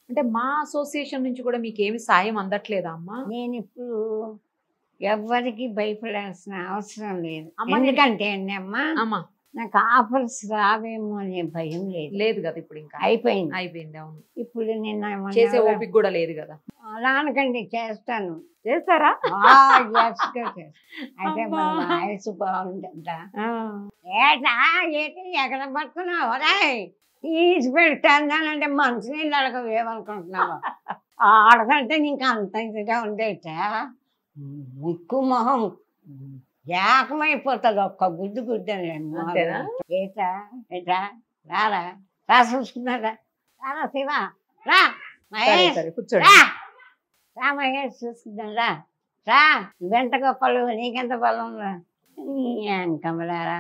అంటే మా అసోసియేషన్ నుంచి కూడా మీకు ఏమి సాయం అందట్లేదా అమ్మా నేను ఇప్పుడు ఎవ్వరికి భయపడాల్సిన అవసరం లేదు అమ్మ, నేను- ఎందుకంటే అండి అమ్మా అమ్మా నాకు ఆఫర్స్ రావేమో అనే భయం లేదు లేదు కదా ఇప్పుడు ఇంకా అయిపోయింది అయిపోయింది అవును ఇప్పుడు నిన్న మొన్న చేసే ఎవరో- ఓపిక కూడా లేదు కదా అలా అనకండి చేస్తాను చేస్తారా ఆ, yes గా చేస్తాను. అయితే మన అమ్మా. వాయిస్ బాగుంటుందా ఏటా ఏంటి ఎక్కడ పట్టుకున్నావు రాయ్ తీసి పెడతానంటే మనసు నీళ్ళు అడగవు ఏమనుకుంటున్నావు ఆడకంటే నీకు అంత ఇదిగా ఉండేట ముక్కు మొహం ఏకమైపోతుంది ఒక్క గుడ్డు గుడ్డని అంతేనా? ఏటా ఏటా రారా రా చూసుకున్నారా రారా శివ రా సరే మహేష్ సరే కూర్చోండి రా రా మహేష్ చూసుకుందాం రా రా నువ్వెంత గొప్పలు నీకెంత బలం రా కమలారా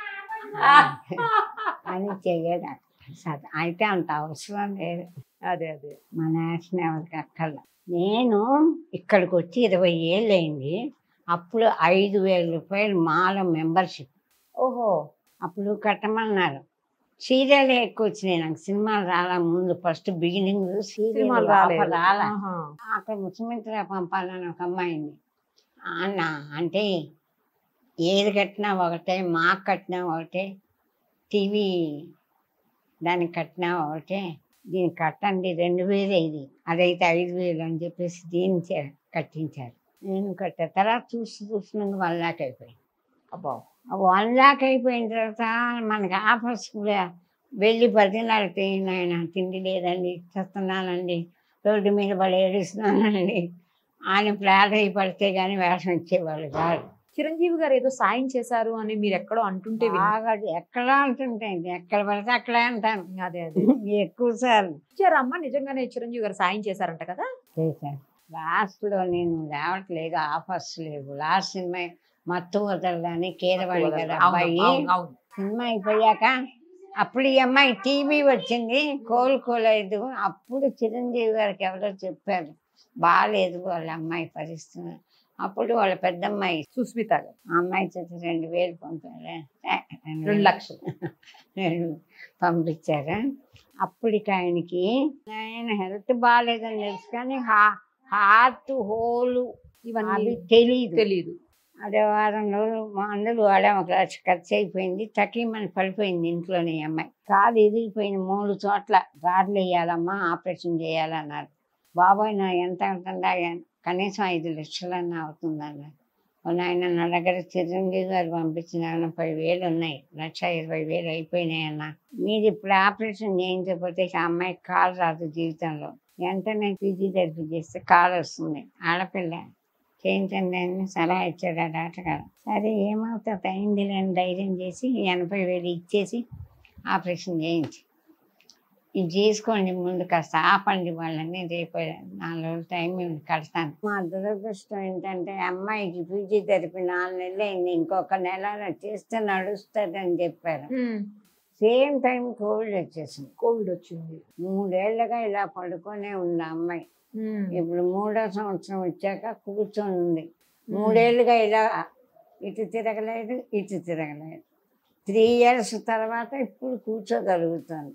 అని చెయ్యడు సరే అయితే అంత అవసరం లేదు అదే అదే మా నేషన్ ఎవరికి అక్కర్ల నేను ఇక్కడికి వచ్చి ఇరవై ఏళ్ళు అయింది అప్పుడు ఐదు వేల రూపాయలు మాల మెంబర్షిప్ ఓహో అప్పుడు కట్టమన్నారు సీరియల్ ఎక్కువ వచ్చినాయి నాకు సినిమాలు రాలా ముందు ఫస్ట్ బిగినింగ్ సినిమాలు సీరియల్ రాలేదు రాలా ఆహా. అక్కడ ముఖ్యమంత్రి పంపాలని ఒక అమ్మాయింది అన్న అంటే ఏది కట్టినా ఒకటే మాకు కట్టినా ఒకటే టీవీ దానికి కట్టినా ఒకటే దీనికి కట్టండి రెండు వేలు ఇది అదైతే ఐదు వేలు అని చెప్పేసి దీన్ని చే- కట్టించారు నేను కట్టా తర్వాత చూసి చూసినాక వన్ లాక్ అయిపోయింది అబ్బా వన్ లాక్ అయిపోయిన తర్వాత మనకి ఆఫర్స్ కూడా వెళ్ళి బతిలాడితే నాయన తిండి లేదండి చేస్తున్నానండి రోడ్డు మీద పడి ఏడుస్తున్నానండి ఆయన ప్రాధాయపడితే కానీ వేషం ఇచ్చేవాళ్ళు కాదు చిరంజీవి గారు ఏదో సాయం చేశారు అని మీరు ఎక్కడో అంటుంటే విన్నా. బాగా ఎక్కడ అంటుంటాయి ఎక్కడ పడితే అక్కడే అంటాను అదే అదే ఎక్కువ సార్లు ఇచ్చారా అమ్మా నిజంగానే చిరంజీవి గారు సాయం చేశారంట కదా చేశాను లాస్ట్లో నేను రావట్లేదు ఆఫర్స్ లేవు లాస్ట్ సినిమా మత్తు వదలని కీరవాణి గారి అవును, అబ్బాయి అవును, అవును. సినిమా అయిపోయాక అప్పుడు ఈ అమ్మాయి టీవీ వచ్చింది కోలుకోలేదు అప్పుడు చిరంజీవి గారికి ఎవరో చెప్పారు బాగాలేదు వాళ్ళ అమ్మాయి పరిస్థితి అప్పుడు వాళ్ళ పెద్ద అమ్మాయి సుస్మిత గారు ఆ అమ్మాయి చేత రెండు వేలు పంపారు ఏ, రెండు రెండు వేలు లక్షలు రెండు పంపించారు అప్పటికి ఆయనకి ఆయన హెల్త్ బాగాలేదని తెలుసు కానీ హార్ట్ హోలు అవి ఇవన్నీ తెలియదు తెలియదు అదే వారం రోజులు మందులు వాడాం ఒక లక్ష ఖర్చు అయిపోయింది తక్కిమని పడిపోయింది ఇంట్లోనే ఈ అమ్మాయి కాలు ఇరిగిపోయింది మూడు చోట్ల రాడ్లు వేయాలమ్మా ఆపరేషన్ చేయాలన్నారు బాబాయ్ నా ఎంత అవుతుందా ఎన్- కనీసం ఐదు లక్షలన్నా అవుతుందన్నారు ఆయన నా దగ్గర చిరంజీవి గారు పంపించిన ఎనభై వేలు ఉన్నాయి లక్ష ఇరవై వేలు అయిపోయినాయన్న మీరు ఇప్పుడు ఆపరేషన్ చేయించకపోతే ఆ అమ్మాయికి కాలు రాదు జీవితంలో వెంటనే ఫిజియోథెరపీ చేస్తే కాలు వస్తుంది ఆడపిల్ల చేయించండి అని సలహా ఇచ్చాడు ఆ డాక్టర్ గారు సరే ఏమవుతుంది అయింది లేని ధైర్యం చేసి ఎనభై వేలు ఇచ్చేసి ఆపరేషన్ చేయించి ఇది చేసుకోండి ముందు కాస్త ఆపండి వాళ్ళని రేపు నాలుగు రోజులు టైం ఉంది కడతాను మా దురదృష్టం ఏంటంటే అమ్మాయికి ఫిజియోథెరపీ నాలుగు నెలలు అయింది ఇంకొక నెల చేస్తే నడుస్తుంది అని చెప్పారు సేమ్ టైం కోవిడ్ వచ్చేసింది కోవిడ్ వచ్చింది మూడేళ్లుగా ఇలా పడుకొనే ఉంది ఆ అమ్మాయి ఇప్పుడు మూడో సంవత్సరం వచ్చాక కూర్చొని ఉంది మూడేళ్ళుగా ఇలా ఇటు తిరగలేదు ఇటు తిరగలేదు త్రీ ఇయర్స్ తర్వాత ఇప్పుడు కూర్చోగలుగుతాను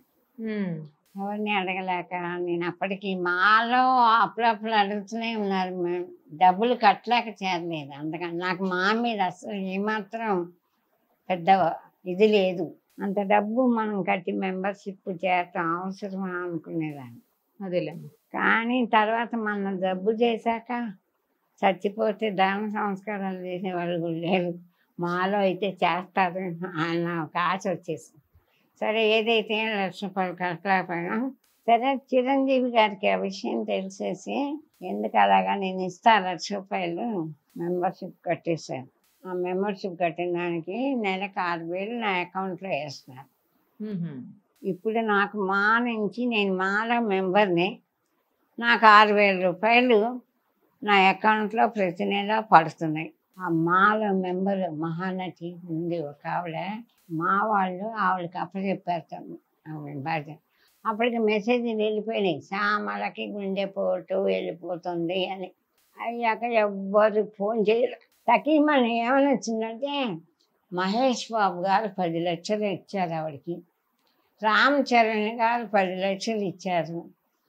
ఎవరిని అడగలేక నేను అప్పటికి మాలో అప్పుడప్పుడు అడుగుతూనే ఉన్నారు మేము డబ్బులు కట్టలేక చేరలేదు అందుకని నాకు మా మీద అసలు ఏమాత్రం పెద్ద ఇది లేదు అంత డబ్బు మనం కట్టి మెంబర్షిప్ చేరటం అవసరమా అనుకునేదాన్ని అదేలేమ్మా కానీ తర్వాత మన డబ్బు చేశాక చచ్చిపోతే దాన సంస్కారాలు చేసేవాళ్ళు కూడా లేరు మాలో అయితే చేస్తారు అన్న ఒక ఆశ వచ్చేసింది సరే ఏదైతే లక్ష రూపాయలు కట్టలేకపోయినా సరే చిరంజీవి గారికి ఆ విషయం తెలిసేసి ఎందుకు అలాగా నేను ఇస్తా లక్ష రూపాయలు మెంబర్షిప్ కట్టేశాను ఆ మెంబర్షిప్ కట్టిన దానికి నెలకు ఆరు వేలు నా అకౌంట్లో వేస్తున్నారు ఇప్పుడు నాకు మా నుంచి నేను మాలో మెంబర్ని నాకు ఆరు వేల రూపాయలు నా అకౌంట్లో ప్రతి నెల పడుతున్నాయి ఆ మాలో మెంబర్ మహానటి ఉంది ఒక ఆవిడ మా వాళ్ళు ఆవిడకి అప్పచెప్పారు ఆవిడ బాధ్యత అప్పటికి మెసేజ్ వెళ్ళిపోయినాయి సామలకి గుండెపోటు వెళ్ళిపోతుంది అని అయ్యాక ఎవ్వరు ఫోన్ చేయరు తకీమని ఏమని వచ్చిందంటే మహేష్ బాబు గారు పది లక్షలు ఇచ్చారు ఆవిడకి రామ్ చరణ్ గారు పది లక్షలు ఇచ్చారు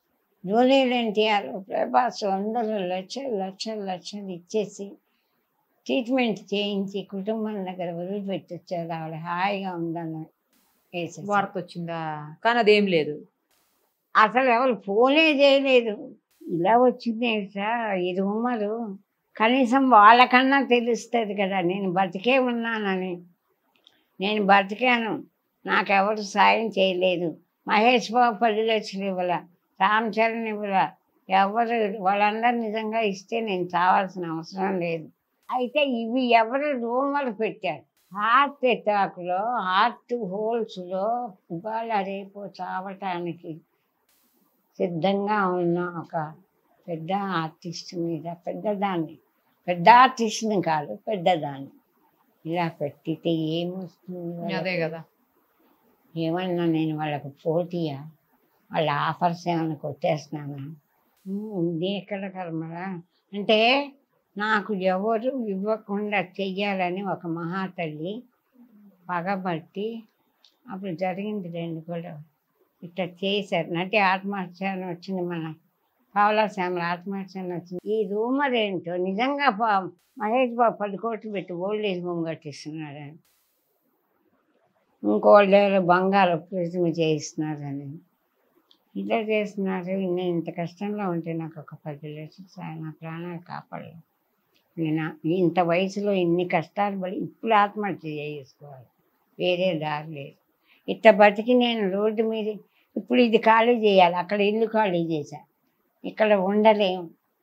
జూనియర్ ఎన్టీఆర్ ప్రభాస్ వందలు లక్షలు లక్షలు లక్షలు ఇచ్చేసి ట్రీట్మెంట్ చేయించి కుటుంబం దగ్గర వదిలిపెట్టొచ్చారు ఆవిడ హాయిగా ఉందని వేసేసి. వార్త వచ్చిందా కానీ అదేం లేదు అసలు ఎవరు ఫోనే చేయలేదు ఇలా వచ్చింది సార్ ఈ రూమరు కనీసం వాళ్ళకన్నా తెలుస్తుంది కదా నేను బతికే ఉన్నానని నేను బతికాను నాకెవరు సాయం చేయలేదు మహేష్ బాబు పది లక్షలు ఇవ్వాల రామ్ చరణ్ ఇవ్వాల ఎవరు వాళ్ళందరూ నిజంగా ఇస్తే నేను చావాల్సిన అవసరం లేదు అయితే ఇవి ఎవరు రూమర్ పెట్టారు హార్ట్ అటాక్లో హార్ట్ హోల్స్లో ఇవాళ రేపు చావటానికి సిద్ధంగా ఉన్న ఒక పెద్ద ఆర్టిస్ట్ మీద పెద్దదాన్ని పెద్ద ఆర్టిస్ట్ని కాదు పెద్దదాన్ని ఇలా పెట్టితే ఏమొస్తుంది వాళ్ళకి? అదే కదా ఏమన్నా నేను వాళ్ళకు పోటీయా వాళ్ళ ఆఫర్స్ ఏమైనా కొట్టేస్తున్నానా ఉమ్, ఇది ఎక్కడ కర్మరా అంటే నాకు ఎవరు ఇవ్వకుండా చెయ్యాలని ఒక మహాతల్లి పగబట్టి అప్పుడు జరిగింది రెండు కూడా ఇట్లా చేశారు నటి ఆత్మహత్య అని వచ్చింది మన పావలా శ్యామల ఆత్మహత్య అని వచ్చింది ఈ రూమర్ ఏంటో నిజంగా పా- మహేష్ బాబు పది కోట్లు పెట్టి ఓల్డ్ ఏజ్ హోమ్ కట్టిస్తున్నాడు అని ఇంకోళ్ళు ఎవరో బంగారు ప్రతిమ చేయిస్తున్నారని ఇలా చేస్తున్నారు నేను ఇంత కష్టంలో ఉంటే నాకు ఒక పది లక్షలు సార్ నా ప్రాణాలు కాపాడలేదు నేను ఇంత వయసులో ఇన్ని కష్టాలు పడి ఇప్పుడు ఆత్మహత్య చేసుకోవాలి వేరే దారి లేదు ఇట్ట బతికి నేను రోడ్డు మీద ఇప్పుడు ఇది ఖాళీ చేయాలి అక్కడ ఇల్లు ఖాళీ చేశా ఇక్కడ ఉండలేము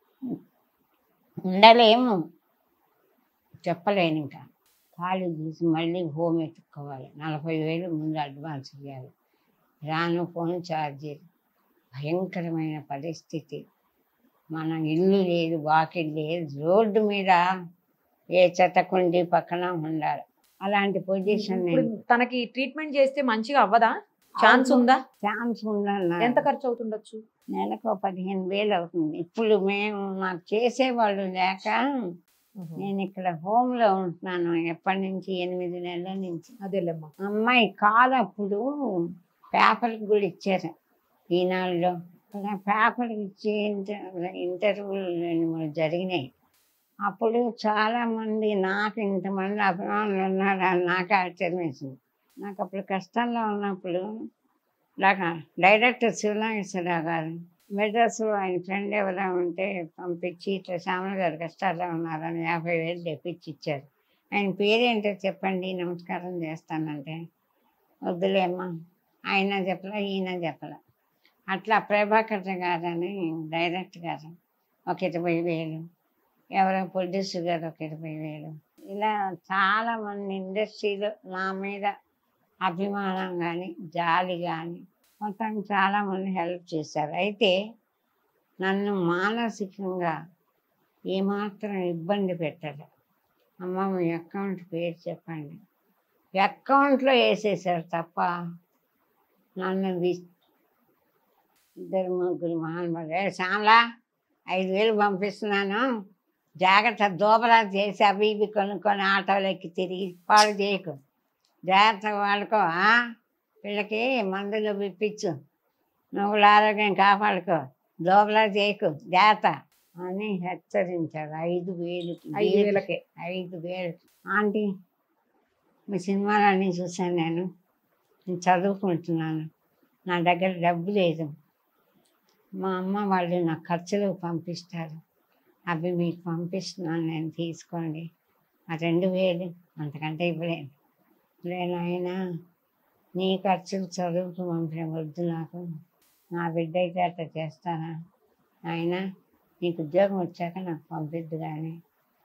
ఉండలేము చెప్పలేను ఇంకా ఖాళీ చేసి మళ్ళీ హోమ్ ఎత్తుక్కోవాలి నలభై వేలు ముందు అడ్వాన్స్ ఇవ్వాలి రాను ఫోన్ ఛార్జీలు భయంకరమైన పరిస్థితి మన ఇల్లు లేదు వాకిల్ లేదు రోడ్డు మీద ఏ చెత్తకుండి పక్కన ఉండాలి అలాంటి పొజిషన్ ఇప్పుడు తనకి ట్రీట్మెంట్ చేస్తే మంచిగా అవ్వదా ఛాన్స్ ఉందా ఛాన్స్ ఉందన్న ఎంత ఖర్చు అవుతుండొచ్చు నెలకు ఓ పదిహేను వేలు అవుతుంది ఇప్పుడు మేము మాకు చేసేవాళ్ళు లేక నేను ఇక్కడ హోమ్లో ఉంటున్నాను ఎప్పటి నుంచి ఎనిమిది నెలల నుంచి అదేలేమ్మా అమ్మాయి కాలు అప్పుడు పేపర్కి కూడా ఇచ్చారు ఈనాడులో అలా పేపర్కి ఇచ్చి ఇంటర్ ఇంటర్వ్యూలు రెండు మూడు జరిగినాయి అప్పుడు చాలామంది నాకు ఇంతమంది అభిమానులు ఉన్నారని నాకు ఆశ్చర్యం వేసింది నాకు అప్పుడు కష్టంలో ఉన్నప్పుడు నాకు డైరెక్టర్ శివనాగేశ్వరరావు గారు మెడ్రాస్లో ఆయన ఫ్రెండ్ ఎవరో ఉంటే పంపించి ఇట్లా శ్యామల గారు కష్టాల్లో ఉన్నారని యాభై వేలు తెప్పించి ఇచ్చారు ఆయన పేరేంటో చెప్పండి నమస్కారం చేస్తానంటే వద్దులేమ్మా ఆయన చెప్పలే ఈయన చెప్పలే అట్లా ప్రభాకర్ గారు అని డైరెక్ట్ గారు ఒక ఇరవై వేలు ఎవరో ప్రొడ్యూసర్ గారు ఒక ఇరవై వేలు ఇలా చాలా మంది ఇండస్ట్రీలో నా మీద అభిమానం కానీ జాలి కానీ మొత్తం చాలామంది హెల్ప్ చేశారు అయితే నన్ను మానసికంగా ఏమాత్రం ఇబ్బంది పెట్టరు అమ్మ మీ అకౌంట్ పేరు చెప్పండి అకౌంట్లో వేసేసారు తప్ప నన్ను వి- ఇద్దరు ముగ్గురు మహానుభావులు ఏ శ్యామలా ఐదు వేలు పంపిస్తున్నాను జాగ్రత్త దూబరా చేసి అవి ఇవి కొనుక్కొని ఆటోలు ఎక్కి తిరిగి పాడు చేయకు జాగ్రత్త వాడుకో ఆ? వీళ్ళకి మందులు పిప్పించు నువ్వుల ఆరోగ్యం కాపాడుకో దోబలా చేయకు జాగ్రత్త అని హెచ్చరించారు ఐదు వేలు ఐదు వేలకే ఐదు వేలు ఆంటీ మీ సినిమాలన్నీ చూశాను నేను నేను చదువుకుంటున్నాను నా దగ్గర డబ్బు లేదు మా అమ్మ వాళ్ళు నా ఖర్చులు పంపిస్తారు అవి మీకు పంపిస్తున్నాను నేను తీసుకోండి ఆ రెండు వేలు అంతకంటే ఇవ్వలేను నేను అయినా నీ ఖర్చులు చదువుకు పంపిన వద్దు నాకు నా బిడ్డ అయితే అట్లా చేస్తానా ఆయన నీకు ఉద్యోగం వచ్చాక నాకు పంపిద్దు కానీ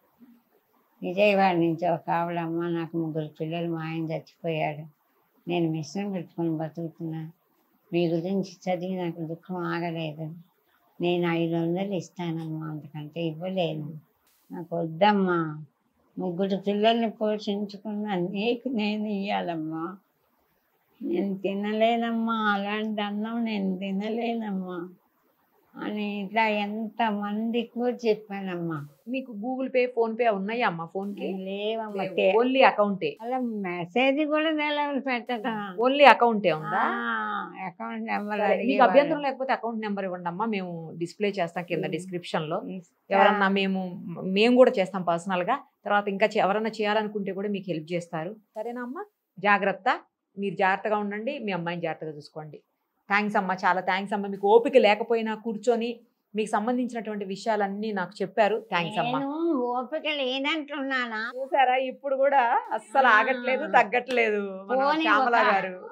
విజయవాడ నుంచి ఒక ఆవిడమ్మ నాకు ముగ్గురు పిల్లలు మా ఆయన చచ్చిపోయాడు నేను మిషన్ పెట్టుకొని బతుకుతున్నా మీ గురించి చదివి నాకు దుఃఖం ఆగలేదు నేను ఐదు వందలు ఇస్తానమ్మా అంతకంటే ఇవ్వలేను నాకు వద్దమ్మా ముగ్గురు పిల్లల్ని పోషించుకున్నా నీకు నేను ఇవ్వాలమ్మా నేను తినలేనమ్మా అలాంటి అన్నం నేను తినలేనమ్మా అని ఇట్లా ఎంత మందికి కూడా చెప్పానమ్మా మీకు గూగుల్ పే ఫోన్ పే ఉన్నాయా అమ్మా ఫోన్ కి లేవమ్మా ఓన్లీ అకౌంటే అలా మెసేజ్ కూడా తెలవదు పెట్టడం ఓన్లీ అకౌంటే ఉందా అకౌంట్ నెంబర్ సరే, మీకు అభ్యంతరం లేకపోతే అకౌంట్ నెంబర్ ఇవ్వండి అమ్మా మేము డిస్ప్లే చేస్తాం కింద ఉమ్. డిస్క్రిప్షన్ లో ఎవరన్నా మేము మేము కూడా చేస్తాం పర్సనల్ గా తర్వాత ఇంకా చే- ఎవరన్నా చేయాలనుకుంటే కూడా మీకు హెల్ప్ చేస్తారు సరేనా అమ్మా జాగ్రత్త మీరు జాగ్రత్తగా ఉండండి మీ అమ్మాయిని జాగ్రత్తగా చూసుకోండి థ్యాంక్స్ అమ్మా చాలా థ్యాంక్స్ అమ్మా మీకు ఓపిక లేకపోయినా కూర్చొని మీకు సంబంధించినటువంటి విషయాలన్నీ నాకు చెప్పారు థ్యాంక్స్ అమ్మా నేను ఓపిక లేదంటున్నానా చూసారా ఇప్పుడు కూడా అస్సలు ఆ. ఆగట్లేదు తగ్గట్లేదు మన పోనీ శ్యామల ఒక- గారు